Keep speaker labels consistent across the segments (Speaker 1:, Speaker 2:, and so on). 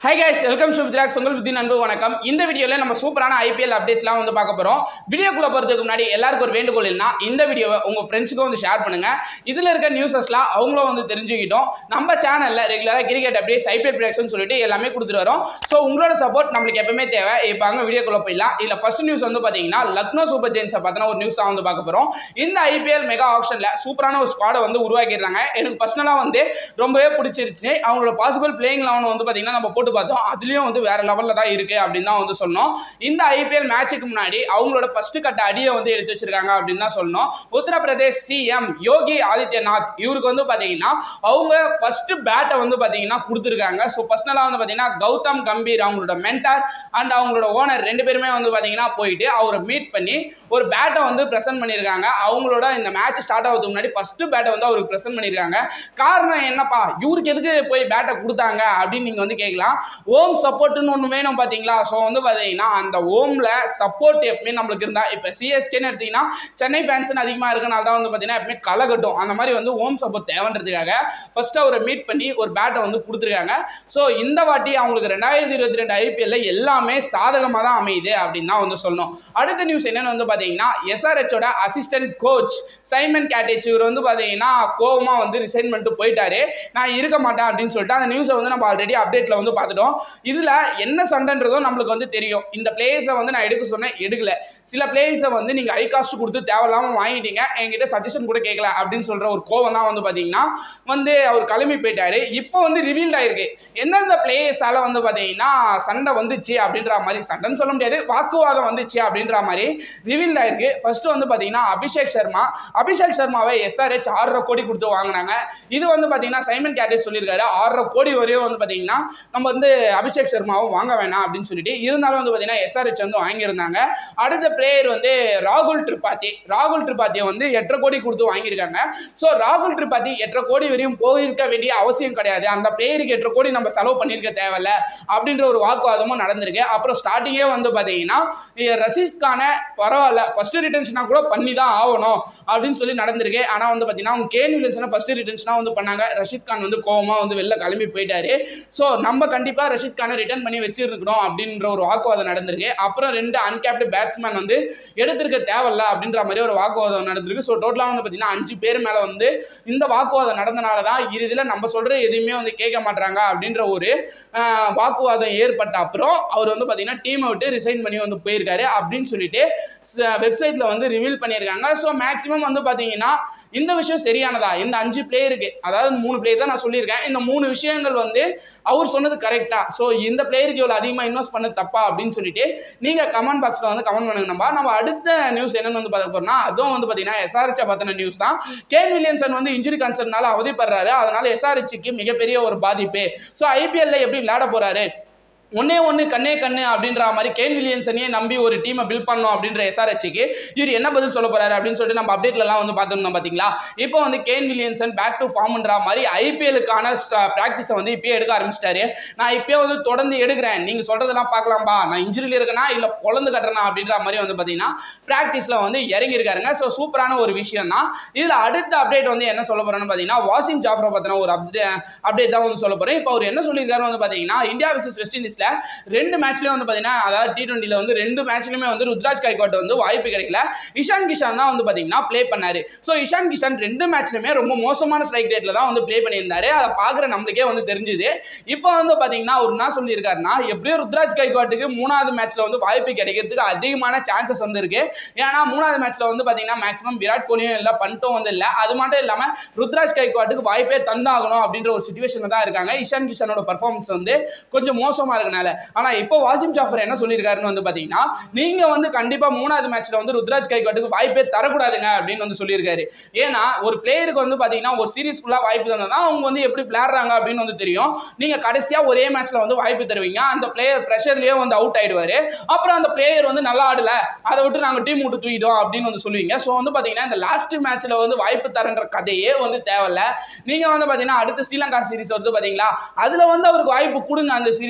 Speaker 1: high guys welcome to வித்ராக் உங்கள் வித்தின் அன்பு வணக்கம் இந்த வீடியோவில் நம்ம சூப்பரான ஐபிஎல் அப்டேட்ஸ்லாம் வந்து பார்க்க போகிறோம் வீடியோக்குள்ள போகிறதுக்கு முன்னாடி எல்லாருக்கும் ஒரு வேண்டுகோள் என்ன இந்த வீடியோவை உங்கள் ஃப்ரெண்ட்ஸுக்கும் வந்து ஷேர் பண்ணுங்க இதில் இருக்க நியூஸஸ்லாம் அவங்களும் வந்து தெரிஞ்சுக்கிட்டோம் நம்ம சேனலில் ரெகுலராக கிரிக்கெட் அப்டேட்ஸ் ஐபிஎல் ப்ரொடக்ஷன் சொல்லிட்டு எல்லாமே கொடுத்துட்டு வரோம் ஸோ உங்களோட சப்போர்ட் நம்மளுக்கு எப்பவுமே தேவை இப்போ அங்கே வீடியோக்குள்ள போயிடலாம் இல்லை ஃபர்ஸ்ட் நியூஸ் வந்து பார்த்தீங்கன்னா லக்னோ சூப்பர் ஜெயின்ஸை பார்த்தினா ஒரு நியூஸ் தான் வந்து பார்க்க போகிறோம் இந்த ஐபிஎல் மெகா ஆப்ஷனில் சூப்பரான ஒரு ஸ்குவாடை வந்து உருவாக்கியிருந்தாங்க எனக்கு பர்சனலாக வந்து ரொம்பவே பிடிச்சிருச்சு அவங்களோட பாசிபிள் பிளேயிங் லெவன் வந்து பார்த்தீங்கன்னா நம்ம போட்டு பார்த்தோம் அதுலேயும் வந்து வேற லெவலில் தான் இருக்கு அப்படின்னு தான் வந்து சொன்னோம் இந்த ஐபிஎல் மேட்சுக்கு முன்னாடி அவங்களோட ஃபர்ஸ்ட் கட்ட அடியை வந்து எடுத்து வச்சிருக்காங்க அப்படின்னு தான் சொல்லணும் உத்தரப்பிரதேஷ் சிஎம் யோகி ஆதித்யநாத் இவருக்கு வந்து பார்த்தீங்கன்னா அவங்க ஃபர்ஸ்ட் பேட்டை வந்து பார்த்தீங்கன்னா கொடுத்துருக்காங்க ஸோ பர்சனலாக வந்து பார்த்தீங்கன்னா கௌதம் கம்பீர் அவங்களோட மென்டார் அண்ட் அவங்களோட ஓனர் ரெண்டு பேருமே வந்து பார்த்தீங்கன்னா போயிட்டு அவரை மீட் பண்ணி ஒரு பேட்டை வந்து ப்ரெசென்ட் பண்ணியிருக்காங்க அவங்களோட இந்த மேட்ச் ஸ்டார்ட் ஆகிறதுக்கு முன்னாடி ஃபர்ஸ்ட் பேட்டை வந்து அவருக்கு ப்ரெசென்ட் பண்ணியிருக்காங்க காரணம் என்னப்பா இவருக்கு எதுக்கு போய் பேட்டை கொடுத்தாங்க அப்படின்னு நீங்கள் வந்து கேட்கலாம் ஓம் சப்போர்ட்னு ஒன்று வேணும் பார்த்தீங்களா ஸோ வந்து பார்த்தீங்கன்னா அந்த ஓமில் சப்போர்ட் எப்பவுமே நம்மளுக்கு இருந்தால் இப்போ சிஎஸ்கேன்னு எடுத்தீங்கன்னா சென்னை ஃபேன்ஸ்னு அதிகமாக இருக்கனால தான் வந்து பார்த்தீங்கன்னா எப்பவுமே கலகட்டும் அந்த மாதிரி வந்து ஓம் சப்போர்ட் தேவைன்றதுக்காக ஃபர்ஸ்ட் அவரை மீட் பண்ணி ஒரு பேட்டை வந்து கொடுத்துருக்காங்க ஸோ இந்த வாட்டி அவங்களுக்கு ரெண்டாயிரத்தி இருபத்தி ரெண்டு ஐபிஎல்ல எல்லாமே சாதகமாக தான் அமையுது அப்படின்னு தான் வந்து சொல்லணும் அடுத்த நியூஸ் என்னன்னு வந்து பார்த்தீங்கன்னா எஸ்ஆர்ஹெச்சோட அசிஸ்டன்ட் கோச் சைமன் கேட்டேஜ் இவர் வந்து பார்த்தீங்கன்னா கோவமாக வந்து ரிசைன் பண்ணிட்டு போயிட்டாரு நான் இருக்க மாட்டேன் அப்படின்னு சொல்லிட்டு அந்த நியூஸை வந்து நம்ம ஆல்ரெடி அப்டேட்டில் வந்து பார்த்துட்டோம் இதில் என்ன சண்டைன்றதும் நம்மளுக்கு வந்து தெரியும் இந்த பிளேயர்ஸை வந்து நான் எடுக்க சொன்னேன் எடுக்கல சில பிளேயர்ஸை வந்து நீங்கள் ஹை காஸ்ட் கொடுத்து தேவையில்லாமல் வாங்கிட்டீங்க என்கிட்ட சஜஷன் கூட கேட்கல அப்படின்னு சொல்கிற ஒரு கோவம் தான் வந்து பார்த்தீங்கன்னா வந்து அவர் கிளம்பி போயிட்டாரு இப்போ வந்து ரிவீல்ட் ஆயிருக்கு எந்தெந்த பிளேயர்ஸால வந்து பார்த்தீங்கன்னா சண்டை வந்துச்சு அப்படின்ற மாதிரி சண்டைன்னு சொல்ல முடியாது வாக்குவாதம் வந்துச்சு அப்படின்ற மாதிரி ரிவீல்ட் ஆயிருக்கு ஃபர்ஸ்ட் வந்து பார்த்தீங்கன்னா அபிஷேக் சர்மா அபிஷேக் சர்மாவை எஸ்ஆர்ஹெச் ஆறரை கோடி கொடுத்து வாங்கினாங்க இது வந்து பார்த்தீங்கன்னா சைமன் கேட்டேஜ் சொல்லியிருக்காரு ஆறரை கோடி வரையும் வந்து பார்த்தீங்கன்னா நம்ம வந்து அபிஷேக் சர்மாவும் வாங்க வேணாம் அப்படின்னு சொல்லிட்டு இருந்தாலும் வந்து பார்த்தீங்கன்னா எஸ்ஆர்ஹெச் வந்து வாங்கியிருந்தாங்க அடுத்த பிளேயர் வந்து ராகுல் திரிபாத்தி ராகுல் திரிபாத்தியை வந்து எட்டரை கோடி கொடுத்து வாங்கியிருக்காங்க ஸோ ராகுல் திரிபாத்தி எட்டரை கோடி வரையும் போயிருக்க வேண்டிய அவசியம் கிடையாது அந்த பிளேயருக்கு எட்டரை கோடி நம்ம செலவு பண்ணியிருக்க தேவையில்ல அப்படின்ற ஒரு வாக்குவாதமும் நடந்திருக்கு அப்புறம் ஸ்டார்டிங்கே வந்து பார்த்தீங்கன்னா ரஷீத் கானை பரவாயில்ல ஃபர்ஸ்ட் ரிட்டர்ன்ஸ்னா கூட பண்ணி தான் ஆகணும் அப்படின்னு சொல்லி நடந்திருக்கு ஆனால் வந்து பார்த்தீங்கன்னா அவங்க கேன் வில்லியன்ஸ்னா ஃபர்ஸ்ட் ரிட்டர்ன்ஸ்னா வந்து பண்ணாங்க ரஷீத் கான் வந்து கோவமாக வந்து வெளில கிளம்பி போயிட்டாரு ஸோ நம்ம கண்டிப்பாக ரஷீத் கானை ரிட்டர்ன் பண்ணி வச்சிருக்கணும் அப்படின்ற ஒரு வாக்குவாதம் நடந்திருக்கு அப்புறம் ரெண்டு அன்கேப்டு பேட்ஸ்மேன் வந்து எடுத்திருக்க தேவையில்ல அப்படின்ற மாதிரி ஒரு வாக்குவாதம் நடந்திருக்கு ஸோ டோட்டலாக வந்து பார்த்தீங்கன்னா அஞ்சு பேர் மேலே வந்து இந்த வாக்குவாதம் நடந்தனால தான் இறுதியில் நம்ம சொல்கிற எதுவுமே வந்து கேட்க மாட்டாங்க அப்படின்ற ஒரு ஆஹ், வாக்குவாதம் ஏற்பட்ட அப்புறம் அவர் வந்து பார்த்தீங்கன்னா டீமை விட்டு ரிசைன் பண்ணி வந்து போயிருக்காரு அப்படின்னு சொல்லிட்டு வெப்சைட்டில் வந்து ரிவீல் பண்ணியிருக்காங்க ஸோ மேக்ஸிமம் வந்து பார்த்தீங்கன்னா இந்த விஷயம் சரியானதா இந்த அஞ்சு பிளேயருக்கு அதாவது மூணு பிளேயர் தான் நான் சொல்லியிருக்கேன் இந்த மூணு விஷயங்கள் வந்து அவர் சொன்னது கரெக்டா ஸோ இந்த பிளேயருக்கு இவ்வளோ அதிகமாக இன்வெஸ்ட் பண்ணது தப்பா அப்படின்னு சொல்லிட்டு நீங்கள் கமெண்ட் பாக்ஸில் வந்து கமெண்ட் பண்ணுங்க நம்ம நம்ம அடுத்த நியூஸ் என்னன்னு வந்து பார்க்க போறோம்னா அதுவும் வந்து பார்த்தீங்கன்னா எஸ்ஆர்ஹெச்சை பற்றின நியூஸ் தான் கேன் வில்லியம்சன் வந்து இன்ஜுரி கன்சர்னால அவதிப்படுறாரு அதனால எஸ்ஆர்ஹெச்சுக்கு மிகப்பெரிய ஒரு பாதிப்பு ஸோ ஐபிஎல்ல எப்படி விளையாட போறாரு ஒன்னே ஒன்று கண்ணே கண்ணு அப்படின்ற மாதிரி கேன் வில்லியன்சனையே நம்பி ஒரு டீமை பில்ட் பண்ணோம் அப்படின்ற எஸ்ஆர்ஹெச்சுக்கு இவர் என்ன பதில் சொல்ல போறாரு அப்படின்னு சொல்லிட்டு நம்ம அப்டேட்லலாம் வந்து பார்த்துருந்தோம் பார்த்தீங்களா இப்போ வந்து கேன் வில்லியன்சன் பேக் டு ஃபார்ம்ன்ற மாதிரி ஐபிஎலுக்கான ப்ராக்டிஸை வந்து இப்பயே எடுக்க ஆரம்பிச்சிட்டாரு நான் இப்பயே வந்து தொடர்ந்து எடுக்கிறேன் நீங்கள் சொல்றதெல்லாம் பார்க்கலாம்பா நான் இன்ஜுரியில் இருக்கேனா இல்லை பொழந்து கட்டுறேனா அப்படின்ற மாதிரி வந்து பார்த்தீங்கன்னா ப்ராக்டிஸில் வந்து இறங்கி இருக்காருங்க ஸோ சூப்பரான ஒரு விஷயம் தான் இதில் அடுத்த அப்டேட் வந்து என்ன சொல்ல போறேன்னு பார்த்தீங்கன்னா வாஷிங் ஜாஃப்ரா பற்றின ஒரு அப்டே அப்டேட் தான் வந்து சொல்ல போகிறேன் இப்போ அவர் என்ன சொல்லியிருக்காரு வந்து பார்த்தீங்கன்னா இந்தியா vs வெஸ்ட் இண்டீஸில் ரெண்டு மேட்ச்லேயும் வந்து பார்த்தீங்கன்னா அதாவது டி டுவெண்ட்டியில் வந்து ரெண்டு மேட்ச்லையுமே வந்து ருத்ராஜ் கைகோட் வந்து வாய்ப்பு கிடைக்கல இஷான் கிஷான் தான் வந்து பார்த்தீங்கன்னா ப்ளே பண்ணாரு ஸோ இஷான் கிஷான் ரெண்டு மேட்ச்லையுமே ரொம்ப மோசமான ஸ்ட்ரைக் ரேட்டில் தான் வந்து ப்ளே பண்ணியிருந்தாரு அதை பார்க்குற நம்மளுக்கே வந்து தெரிஞ்சுது இப்போ வந்து பார்த்தீங்கன்னா அவர் என்ன சொல்லியிருக்காருன்னா எப்படியும் ருத்ராஜ் கைகோட்டுக்கு மூணாவது மேட்ச்ல வந்து வாய்ப்பு கிடைக்கிறதுக்கு அதிகமான சான்சஸ் வந்து இருக்கு ஏன்னா மூணாவது மேட்ச்ல வந்து பார்த்தீங்கன்னா மேக்ஸிமம் விராட் கோலியும் இல்லை பண்ணிட்டும் வந்து இல்லை அது மட்டும் இல்லாமல் ருத்ராஜ் கைக்வாட்டுக்கு வாய்ப்பே தந்தாகணும் அப்படின்ற ஒரு சுச்சுவேஷனில் தான் இருக்காங்க இஷான் கிஷனோட பர்ஃபார்மன்ஸ் வந்து கொஞ்சம் மோசமாக இருக்கனால ஆனால் இப்போ வாசிம் ஜாஃபர் என்ன சொல்லியிருக்காருன்னு வந்து பார்த்தீங்கன்னா நீங்கள் வந்து கண்டிப்பாக மூணாவது மேட்ச்ல வந்து ருத்ராஜ் கைக்வாட்டுக்கு வாய்ப்பே தரக்கூடாதுங்க அப்படின்னு வந்து சொல்லியிருக்காரு ஏன்னா ஒரு பிளேயருக்கு வந்து பார்த்தீங்கன்னா ஒரு சீரிஸ் ஃபுல்லாக வாய்ப்பு தந்தா தான் அவங்க வந்து எப்படி விளையாடுறாங்க அப்படின்னு வந்து தெரியும் நீங்கள் கடைசியாக ஒரே மேட்ச்ல வந்து வாய்ப்பு தருவீங்க அந்த பிளேயர் ப்ரெஷர்லேயே வந்து அவுட் ஆயிடுவாரு அப்புறம் அந்த பிளேயர் வந்து நல்லா ஆடல அதை விட்டு நாங்கள் டீம் விட்டு தூக்கிட்டோம் அப்படின்னு வந்து சொல்லுவீங்க ஸோ வந்து பார்த்தீங்கன்னா இந்த லாஸ்ட் மேட்ச்ல வந்து வாய்ப்பு தரன்ற கதையே வந்து தேவையில்ல நீங்கள் வந்து பார்த்தீங்கன்னா அடுத்த ஸ்ரீலங்கா சீரிஸ் வருது பார்த்தீங்களா அதில் வந்து அவருக்கு வாய்ப்பு கொடுங்க அந்த சீரிஸில்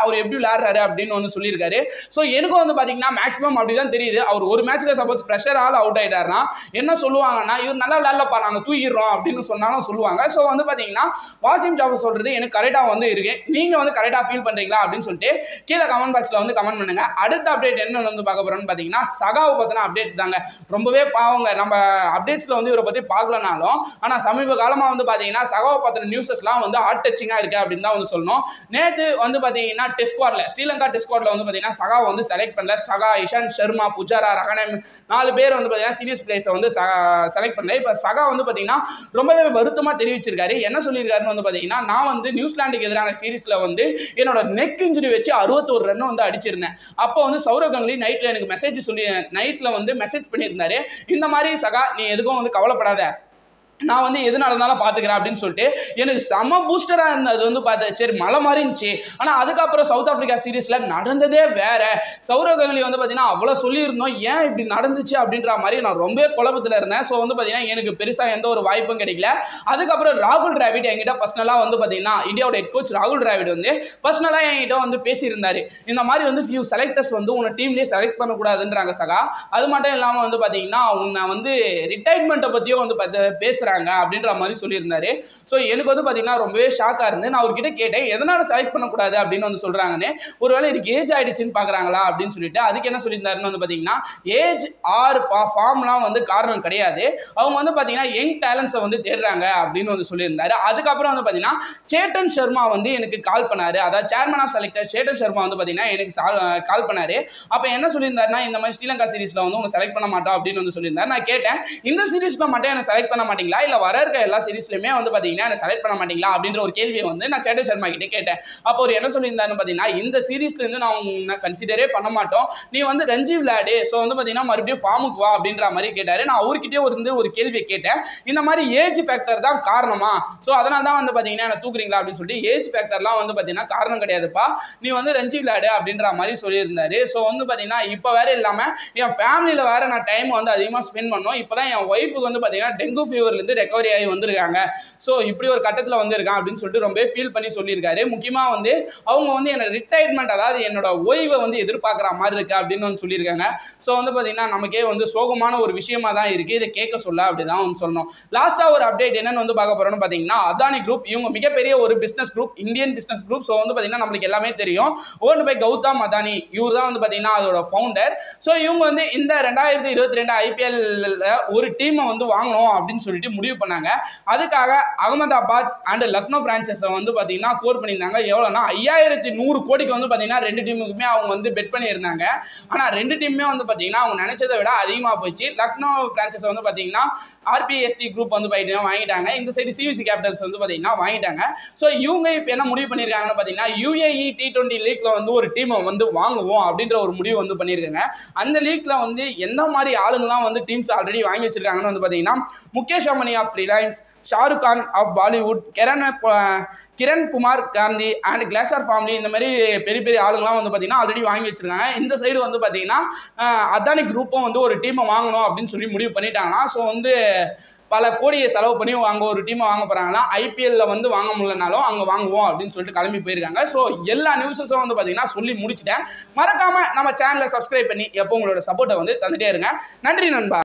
Speaker 1: அவர் எப்படி விளையாடுறாரு அப்படின்னு வந்து சொல்லியிருக்காரு ஸோ எனக்கும் வந்து பார்த்தீங்கன்னா மேக்ஸிமம் அப்படி தான் தெரியுது அவர் ஒரு மேட்ச்ல சப்போஸ் ப்ரெஷர் ஆல் அவுட் ஆயிட்டாருன்னா என்ன சொல்லுவாங்கன்னா இவர் நல்லா விளையாடலப்பா நாங்கள் தூக்கிடுறோம் அப்படின்னு சொன்னாலும் சொல்லுவாங்க ஸோ வந்து பார்த்தீங்கன்னா வாசிம் ஜாஃபர் சொல்றது எனக்கு கரெக்டாக வந்து இருக்கு நீங்க வந்து கரெக்டாக ஃபீல் பண்றீங்களா அப்படின்னு சொல்லிட்டு கீழே கமெண்ட் பாக்ஸ்ல வந்து கமெண்ட் பண்ணுங்க அடுத்த அப்டேட் என்ன வந்து பார்க்க போறோம்னு பார்த்தீங்கன்னா சகாவை பத்தின அப்டேட் தாங்க ரொம்பவே பாவங்க நம்ம அப்டேட்ஸ்ல வந்து இவரை பத்தி பார்க்கலனாலும் ஆனா சமீப காலமா வந்து பாத்தீங்கன்னா சகாவை பத்தின நியூஸஸ்லாம் வந்து ஹார்ட் டச்சிங்கா இருக்கு அப்படின்னு தான் வந்து சொல்லணும் நேத்து வந்து பாத்தீங்கன்னா டெஸ்ட் ஸ்குவாட்ல ஸ்ரீலங்கா டெஸ்ட் ஸ்குவாட்ல வந்து பாத்தீங்கன்னா சகா வந்து செலக்ட் பண்ணல சகா இஷாந்த் சர்மா புஜாரா ரகனம் நாலு பேர் வந்து பாத்தீங்கன்னா சீரியஸ் பிளேயர்ஸை வந்து செலக்ட் பண்ணல இப்போ சகா வந்து பாத்தீங்கன்னா ரொம்பவே வருத்தமா தெரிவிச்சிருக்காரு என்ன சொல்லியிருக்காருன்னு வந்து பாத்தீங்கன்னா நான் வந்து நியூசிலாந்துக்கு எதிரான சீரிஸ்ல வந்து என்னோட நெக் இன்ஜுரி வச்சு அறுபத்தோரு ரன் வந்து அடிச்சிருந்தேன் அப்போ வந்து சௌரவ் கங்குலி நைட்ல எனக்கு மெசேஜ் சொல்லி நைட்ல வந்து மெசேஜ் பண்ணியிருந்தாரு இந்த மாதிரி சகா நீ எதுக்கும் வந்து கவலைப்படாத நான் வந்து எது நடந்தாலும் பார்த்துக்கிறேன் அப்படின்னு சொல்லிட்டு எனக்கு செம பூஸ்டராக இருந்தது வந்து பார்த்தேன் சரி மழை மாதிரி இருந்துச்சு ஆனால் அதுக்கப்புறம் சவுத் ஆஃப்ரிக்கா சீரீஸில் நடந்ததே வேற சௌரவ் கங்குலி வந்து பார்த்தீங்கன்னா அவ்வளோ சொல்லியிருந்தோம் ஏன் இப்படி நடந்துச்சு அப்படின்ற மாதிரி நான் ரொம்ப குழப்பத்தில் இருந்தேன் ஸோ வந்து பார்த்தீங்கன்னா எனக்கு பெருசாக எந்த ஒரு வாய்ப்பும் கிடைக்கல அதுக்கப்புறம் ராகுல் டிராவிட் என்கிட்ட பர்சனலாக வந்து பார்த்தீங்கன்னா இந்தியாவோட ஹெட் கோச் ராகுல் டிராவிட் வந்து பர்சனலாக என்கிட்ட வந்து பேசியிருந்தாரு இந்த மாதிரி வந்து ஃபியூ செலக்டர்ஸ் வந்து உன்னை டீம்லேயே செலக்ட் பண்ணக்கூடாதுன்றாங்க சகா அது மட்டும் இல்லாமல் வந்து பார்த்தீங்கன்னா உன்னை வந்து ரிட்டைர்மெண்ட்டை பற்றியும் வந்து பார்த்து பேசுகிறாங்க அப்படின்ற மாதிரி சொல்லியிருந்தாரு ஸோ எனக்கு வந்து பார்த்தீங்கன்னா ரொம்பவே ஷாக்காக இருந்து நான் அவர்கிட்ட கேட்டேன் எதனால செலக்ட் பண்ணக்கூடாது அப்படின்னு வந்து சொல்கிறாங்கன்னு ஒருவேளை எனக்கு ஏஜ் ஆயிடுச்சுன்னு பார்க்குறாங்களா அப்படின்னு சொல்லிட்டு அதுக்கு என்ன சொல்லியிருந்தாருன்னு வந்து பார்த்தீங்கன்னா ஏஜ் ஆர் ஃபார்ம்லாம் வந்து காரணம் கிடையாது அவங்க வந்து பார்த்தீங்கன்னா யங் டேலண்ட்ஸை வந்து தேடுறாங்க அப்படின்னு வந்து சொல்லியிருந்தாரு அதுக்கப்புறம் வந்து பார்த்தீங்கன்னா சேட்டன் சர்மா வந்து எனக்கு கால் பண்ணாரு அதாவது chairman of selector Chetan Sharma வந்து பார்த்தீங்கன்னா எனக்கு கால் பண்ணாரு அப்போ என்ன சொல்லியிருந்தாருன்னா இந்த மாதிரி ஸ்ரீலங்கா சீரிஸ்ல வந்து உங்களை செலக்ட் பண்ண மாட்டோம் அப்படின்னு வந்து சொல்லியிருந்தாரு நான் கேட்டேன் இந்த சீரிஸ்ல மட்டும் என்ன செலக்ட் பண்ண மாட்டீங்களா இல்ல வர இருக்க எல்லா சீரிஸ்லயுமே வந்து பாத்தீங்கன்னா என்ன செலக்ட் பண்ண மாட்டீங்களா அப்படின்ற ஒரு கேள்வியை வந்து நான் சேட்டர் சர்மா கிட்ட கேட்டேன் அப்போ அவர் என்ன சொல்லியிருந்தாருன்னு பாத்தீங்கன்னா இந்த சீரிஸ்ல இருந்து நான் உன்னை கன்சிடரே பண்ண மாட்டோம் நீ வந்து ரஞ்சி விளையாடு ஸோ வந்து பாத்தீங்கன்னா மறுபடியும் ஃபார்முக்கு வா அப்படின்ற மாதிரி கேட்டாரு நான் அவர்கிட்டயே வந்து ஒரு கேள்வியை கேட்டேன் இந்த மாதிரி ஏஜ் ஃபேக்டர் தான் காரணமா ஸோ அதனால தான் வந்து பாத்தீங்கன்னா என்ன தூக்குறீங்களா அப்படின்னு சொல்லிட்டு ஏஜ் ஃபேக்டர்லாம் வந்து பாத்தீங்கன்னா காரணம் கிடையாதுப்பா நீ வந்து ரஞ்சி விளையாடு அப்படின்ற மாதிரி சொல்லியிருந்தாரு ஸோ வந்து பாத்தீங்கன்னா இப்போ வேற இல்லாம என் ஃபேமிலியில வேற நான் டைம் வந்து அதிகமாக ஸ்பெண்ட் பண்ணோம் இப்போதான் என் ஒய்ஃபுக்கு வந்து பாத்தீங்கன்னா டெங்கு ஃபீவர்லேருந்து ரெக்கவரி ஆகி வந்திருக்காங்க ஸோ இப்படி ஒரு கட்டத்தில் வந்திருக்கான் அப்படின்னு சொல்லிட்டு ரொம்ப ஃபீல் பண்ணி சொல்லியிருக்காரு முக்கியமாக வந்து அவங்க வந்து என்னோட ரிட்டையர்மெண்ட் அதாவது என்னோட ஓய்வை வந்து எதிர்பார்க்குற மாதிரி இருக்கு அப்படின்னு வந்து சொல்லியிருக்காங்க ஸோ வந்து பார்த்தீங்கன்னா நமக்கே வந்து சோகமான ஒரு விஷயமா தான் இருக்கு இதை கேட்க சொல்ல அப்படிதான் வந்து சொல்லணும் லாஸ்ட்டாக ஒரு அப்டேட் என்னன்னு வந்து பார்க்க போறோம்னு பார்த்தீங்கன்னா அதானி குரூப் இவங்க மிகப்பெரிய ஒரு business group Indian business group so வந்து பார்த்தீங்கன்னா நம்மளுக்கு எல்லாமே தெரியும் ஓன் பை கௌதம் அதானி இவர் தான் வந்து பார்த்தீங்கன்னா அதோட ஃபவுண்டர் ஸோ இவங்க வந்து இந்த ரெண்டாயிரத்தி இருபத்தி ரெண்டு ஐபிஎல்ல ஒரு டீமை வந்து வாங்கணும் அப்படின்னு சொல்லிட்டு முடிவு பண்ணாங்க அதுக்காக அகமதாபாத் அண்ட் லக்னோ பிரான்ச்சஸை வந்து பார்த்தீங்கன்னா கோர் பண்ணியிருந்தாங்க எவ்வளோனா ஐயாயிரத்தி நூறு கோடிக்கு வந்து பார்த்தீங்கன்னா ரெண்டு டீமுக்குமே அவங்க வந்து பெட் பண்ணியிருந்தாங்க ஆனால் ரெண்டு டீமுமே வந்து பார்த்தீங்கன்னா அவங்க நினைச்சதை விட அதிகமாக போச்சு லக்னோ பிரான்ச்சஸ் வந்து பார்த்தீங்கன்னா ஆர்பிஎஸ்டி குரூப் வந்து போயிட்டு வாங்கிட்டாங்க இந்த சைடு சிவிசி கேபிட்டல்ஸ் வந்து பார்த்தீங்கன்னா வாங்கிட்டாங்க ஸோ இவங்க இப்போ என்ன முடிவு பண்ணியிருக்காங்கன்னு பார்த்தீங்கன்னா யூஏஇ டி டுவெண்ட்டி லீக்ல வந்து ஒரு டீமை வந்து வாங்குவோம் அப்படின்ற ஒரு முடிவு வந்து பண்ணியிருக்காங்க அந்த லீக்ல வந்து எந்த மாதிரி ஆளுங்கலாம் வந்து டீம்ஸ் ஆல்ரெடி வாங்கி வச்சிருக்காங்கன்னு வந்து பார்த்தீங்கன்னா Mukesh Ambani of Reliance Shahrukh Khan of Bollywood Kiran ப- Kiran Kumar Gandhi and Glazer family இந்த மாதிரி பெரிய பெரிய ஆளுங்கலாம் வந்து பார்த்தீங்கன்னா ஆல்ரெடி வாங்கி வச்சிருக்காங்க இந்த சைடு வந்து பார்த்தீங்கன்னா அஹ், அதானி குரூப்பும் வந்து ஒரு டீமை வாங்கணும் அப்படின்னு சொல்லி முடிவு பண்ணிட்டாங்கன்னா ஸோ வந்து பல கோடியை செலவு பண்ணி அங்கே ஒரு டீமை வாங்க போகிறாங்கன்னா ஐபிஎல்ல வந்து வாங்க முடியலனாலும் அங்கே வாங்குவோம் அப்படின்னு சொல்லிட்டு கிளம்பி போயிருக்காங்க ஸோ எல்லா நியூஸஸும் வந்து பார்த்தீங்கன்னா சொல்லி முடிச்சிட்டேன் மறக்காம நம்ம சேனலை சப்ஸ்கிரைப் பண்ணி எப்போ உங்களோட சப்போர்ட்டை வந்து தந்துட்டே இருங்க நன்றி நண்பா